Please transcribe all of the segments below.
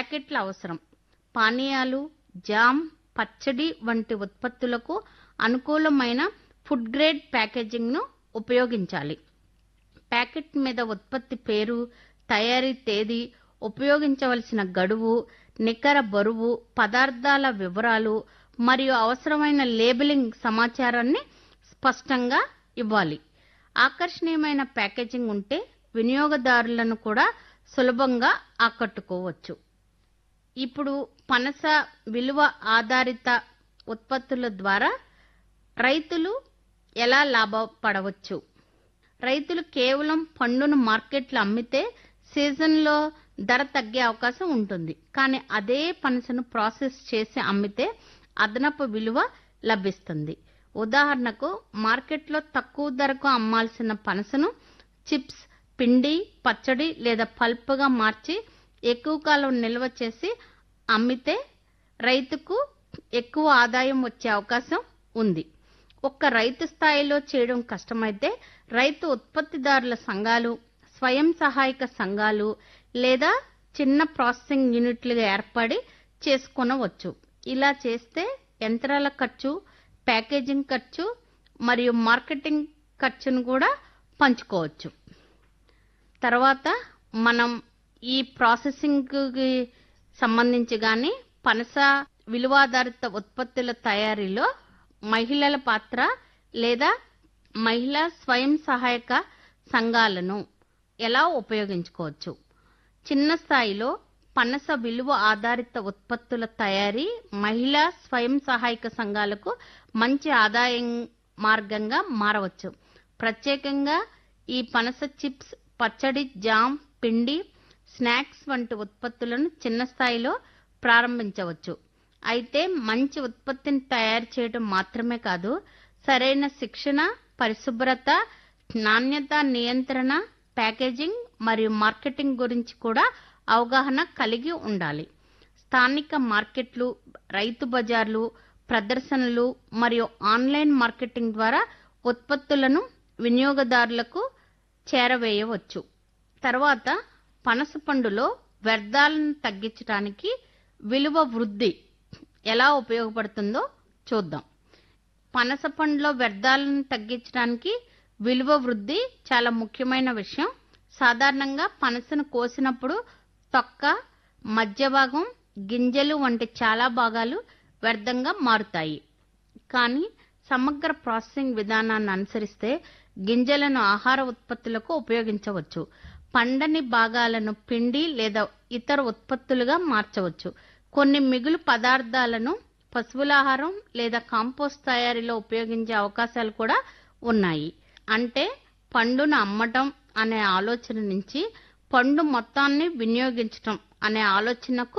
ప్యాకెట్ల అవసరం పానీయాలు జామ్ పచ్చడి వంటి ఉత్పత్తులకు అనుకూలమైన ఫుడ్ గ్రేడ్ ప్యాకేజింగ్ను ఉపయోగించాలి ప్యాకెట్ మీద ఉత్పత్తి పేరు తయారీ తేదీ ఉపయోగించవలసిన గడువు నికర బరువు పదార్థాల వివరాలు మరియు అవసరమైన లేబులింగ్ సమాచారాన్ని స్పష్టంగా ఇవ్వాలి ఆకర్షణీయమైన ప్యాకేజింగ్ ఉంటే వినియోగదారులను కూడా సులభంగా ఆకట్టుకోవచ్చు ఇప్పుడు పనస విలువ ఆధారిత ఉత్పత్తుల ద్వారా రైతులు ఎలా లాభపడవచ్చు రైతులు కేవలం పండును మార్కెట్లో అమ్మితే సీజన్లో ధర తగ్గే అవకాశం ఉంటుంది కానీ అదే పనసను ప్రాసెస్ చేసి అమ్మితే అదనపు విలువ లభిస్తుంది ఉదాహరణకు మార్కెట్లో తక్కువ ధరకు అమ్మాల్సిన పనసను చిప్స్ పిండి పచ్చడి లేదా పల్ప్గా మార్చి ఎక్కువ కాలం నిల్వ చేసి అమ్మితే రైతుకు ఎక్కువ ఆదాయం వచ్చే అవకాశం ఉంది ఒక్క రైతు స్థాయిలో చేయడం కష్టమైతే రైతు ఉత్పత్తిదారుల సంఘాలు స్వయం సహాయక సంఘాలు లేదా చిన్న ప్రాసెసింగ్ యూనిట్లుగా ఏర్పడి చేసుకొనవచ్చు ఇలా చేస్తే యంత్రాల ఖర్చు ప్యాకేజింగ్ ఖర్చు మరియు మార్కెటింగ్ ఖర్చును కూడా పంచుకోవచ్చు తర్వాత మనం ఈ ప్రాసెసింగ్కి సంబంధించి కానీ పనస విలువాధారిత ఉత్పత్తుల తయారీలో మహిళల పాత్ర లేదా మహిళా స్వయం సహాయక సంఘాలను ఎలా ఉపయోగించుకోవచ్చు చిన్న స్థాయిలో పనస విలువ ఆధారిత ఉత్పత్తుల తయారీ మహిళా స్వయం సహాయక సంఘాలకు మంచి ఆదాయం మార్గంగా మారవచ్చు ప్రత్యేకంగా ఈ పనస చిప్స్ పచ్చడి జామ్ పిండి స్నాక్స్ వంటి ఉత్పత్తులను చిన్న స్థాయిలో ప్రారంభించవచ్చు అయితే మంచి ఉత్పత్తిని తయారు చేయడం మాత్రమే కాదు సరైన శిక్షణ పరిశుభ్రత నాణ్యత నియంత్రణ ప్యాకేజింగ్ మరియు మార్కెటింగ్ గురించి కూడా అవగాహన కలిగి ఉండాలి స్థానిక మార్కెట్లు రైతు బజార్లు ప్రదర్శనలు మరియు ఆన్లైన్ మార్కెటింగ్ ద్వారా ఉత్పత్తులను వినియోగదారులకు చేరవేయవచ్చు తర్వాత పనస పండులో వ్యర్థాలను తగ్గించడానికి విలువ వృద్ధి ఎలా ఉపయోగపడుతుందో చూద్దాం పనస పండులో వ్యర్థాలను తగ్గించడానికి విలువ వృద్ధి చాలా ముఖ్యమైన విషయం సాధారణంగా పనసను కోసినప్పుడు తొక్క మధ్య భాగం గింజలు వంటి చాలా భాగాలు వ్యర్థంగా మారుతాయి కానీ సమగ్ర ప్రాసెసింగ్ విధానాన్ని అనుసరిస్తే గింజలను ఆహార ఉత్పత్తులకు ఉపయోగించవచ్చు పండని భాగాలను పిండి లేదా ఇతర ఉత్పత్తులుగా మార్చవచ్చు కొన్ని మిగులు పదార్థాలను పశువులాహారం లేదా కాంపోస్ట్ తయారీలో ఉపయోగించే అవకాశాలు కూడా ఉన్నాయి అంటే పండును అమ్మటం అనే ఆలోచన నుంచి పండు మొత్తాన్ని వినియోగించటం అనే ఆలోచనకు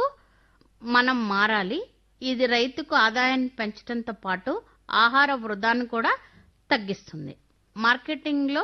మనం మారాలి ఇది రైతుకు ఆదాయాన్ని పెంచడంతో పాటు ఆహార వృధాను కూడా తగ్గిస్తుంది మార్కెటింగ్లో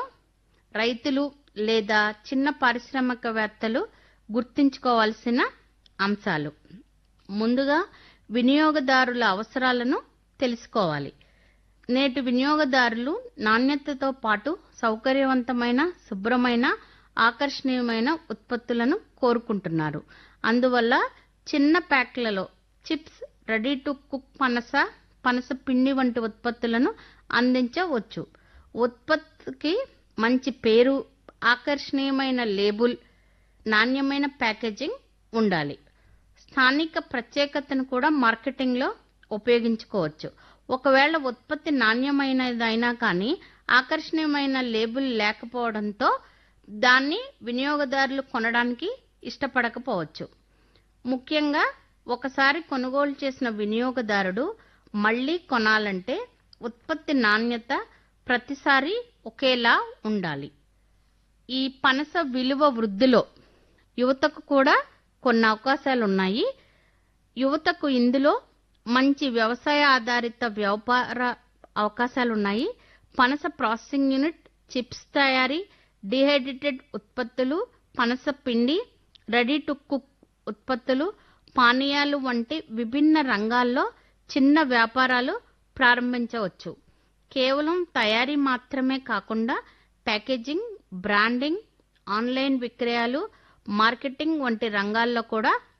రైతులు లేదా చిన్న పారిశ్రామికవేత్తలు గుర్తుంచుకోవాల్సిన అంశాలు ముందుగా వినియోగదారుల అవసరాలను తెలుసుకోవాలి నేటి వినియోగదారులు నాణ్యతతో పాటు సౌకర్యవంతమైన శుభ్రమైన ఆకర్షణీయమైన ఉత్పత్తులను కోరుకుంటున్నారు అందువల్ల చిన్న ప్యాక్లలో చిప్స్ రెడీ టు కుక్ పనస పనస పిండి వంటి ఉత్పత్తులను అందించవచ్చు ఉత్పత్తికి మంచి పేరు ఆకర్షణీయమైన లేబుల్ నాణ్యమైన ప్యాకేజింగ్ ఉండాలి స్థానిక ప్రత్యేకతను కూడా మార్కెటింగ్లో ఉపయోగించుకోవచ్చు ఒకవేళ ఉత్పత్తి నాణ్యమైనదైనా కానీ ఆకర్షణీయమైన లేబుల్ లేకపోవడంతో దాన్ని వినియోగదారులు కొనడానికి ఇష్టపడకపోవచ్చు ముఖ్యంగా ఒకసారి కొనుగోలు చేసిన వినియోగదారుడు మళ్ళీ కొనాలంటే ఉత్పత్తి నాణ్యత ప్రతిసారి ఒకేలా ఉండాలి ఈ పనస విలువ వృద్ధిలో యువతకు కూడా కొన్ని అవకాశాలు ఉన్నాయి యువతకు ఇందులో మంచి వ్యవసాయ ఆధారిత వ్యాపార అవకాశాలు ఉన్నాయి పనస ప్రాసెసింగ్ యూనిట్ చిప్స్ తయారీ డిహైడ్రేటెడ్ ఉత్పత్తులు పనస పిండి రెడీ టు కుక్ ఉత్పత్తులు పానీయాలు వంటి విభిన్న రంగాల్లో చిన్న వ్యాపారాలు ప్రారంభించవచ్చు కేవలం తయారీ మాత్రమే కాకుండా ప్యాకేజింగ్ బ్రాండింగ్ ఆన్లైన్ విక్రయాలు మార్కెటింగ్ వంటి రంగాల్లో కూడా